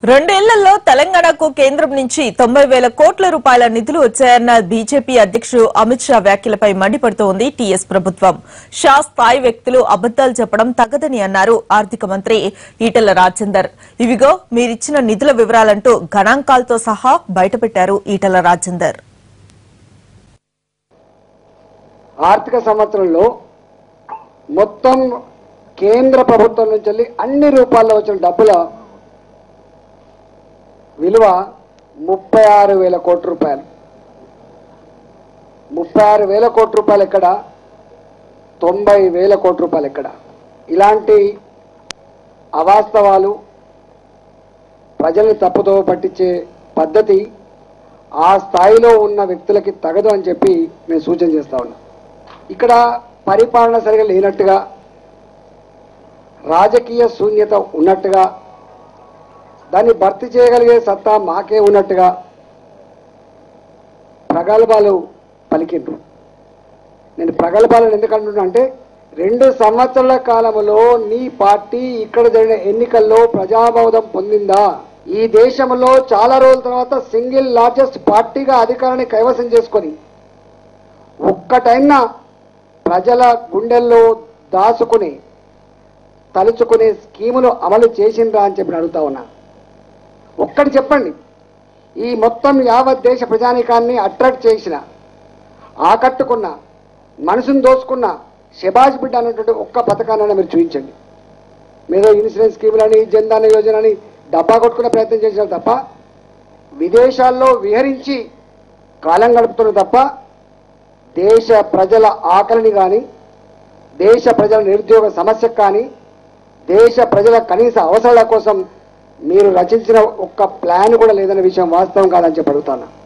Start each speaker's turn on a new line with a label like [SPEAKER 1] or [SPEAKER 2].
[SPEAKER 1] రెండేళ్లలో తెలంగాణకు కేంద్రం నుంచి తొంభై వేల కోట్ల రూపాయల నిధులు వచ్చాయన్న బీజేపీ అధ్యక్షుడు అమిత్ షా వ్యాఖ్యలపై మండిపడుతోంది టీఎస్ ప్రభుత్వం షా స్థాయి వ్యక్తులు అబద్దాలు చెప్పడం తగదని అన్నారు ఆర్థిక మంత్రి ఈటెల రాజేందర్ ఇవిగో మీరిచ్చిన నిధుల వివరాలంటూ గణాంకాలతో సహా బయటపెట్టారు ఈటెల రాజేందర్
[SPEAKER 2] ఆర్థిక సంవత్సరంలో మొత్తం కేంద్ర ప్రభుత్వం నుంచి వెళ్ళి అన్ని రూపాల్లో వచ్చిన డబ్బుల విలువ ముప్పై ఆరు వేల కోట్ల రూపాయలు ముప్పై ఆరు వేల కోట్ల రూపాయలు ఎక్కడ తొంభై వేల కోట్ల రూపాయలు ఎక్కడ ఇలాంటి అవాస్తవాలు ప్రజల్ని తప్పుదో పట్టించే పద్ధతి ఆ స్థాయిలో ఉన్న వ్యక్తులకి తగదు అని చెప్పి నేను సూచన చేస్తా ఉన్నా ఇక్కడ పరిపాలన సరిగా లేనట్టుగా రాజకీయ శూన్యత ఉన్నట్టుగా దాన్ని భర్తీ చేయగలిగే సత్తా మాకే ఉన్నట్టుగా ప్రగల్భాలు పలికిండ్రు నేను ప్రగల్భాలను ఎందుకు అంటున్నా అంటే రెండు సంవత్సరాల కాలంలో నీ పార్టీ ఇక్కడ జరిగిన ఎన్నికల్లో ప్రజాబోధం పొందిందా ఈ దేశంలో చాలా రోజుల తర్వాత సింగిల్ లార్జెస్ట్ పార్టీగా అధికారాన్ని కైవసం చేసుకొని ఒక్కటైనా ప్రజల గుండెల్లో దాచుకుని తలుచుకునే స్కీములు అమలు చేసిండ్రా అని చెప్పి నేను అడుగుతా ఉన్నా ఒక్కటి చెప్పండి ఈ మొత్తం యావత్ దేశ ప్రజానీకాన్ని అట్రాక్ట్ చేసిన ఆకట్టుకున్న మనసును దోచుకున్న శబాజ్ బిడ్డ అనేటువంటి ఒక్క పథకాన్ని మీరు చూపించండి మీరు ఇన్సూరెన్స్ స్కీములని జన్ధన్ యోజన అని డబ్బా కొట్టుకునే ప్రయత్నం చేసినారు తప్ప విదేశాల్లో విహరించి కాలం గడుపుతున్నారు తప్ప దేశ ప్రజల ఆకలిని కానీ దేశ ప్రజల నిరుద్యోగ సమస్యకు కానీ దేశ ప్రజల కనీస అవసరాల కోసం మీరు రచించిన ఒక్క ప్లాన్ కూడా లేదనే విషయం వాస్తవం కాదని చెప్పి అడుగుతాను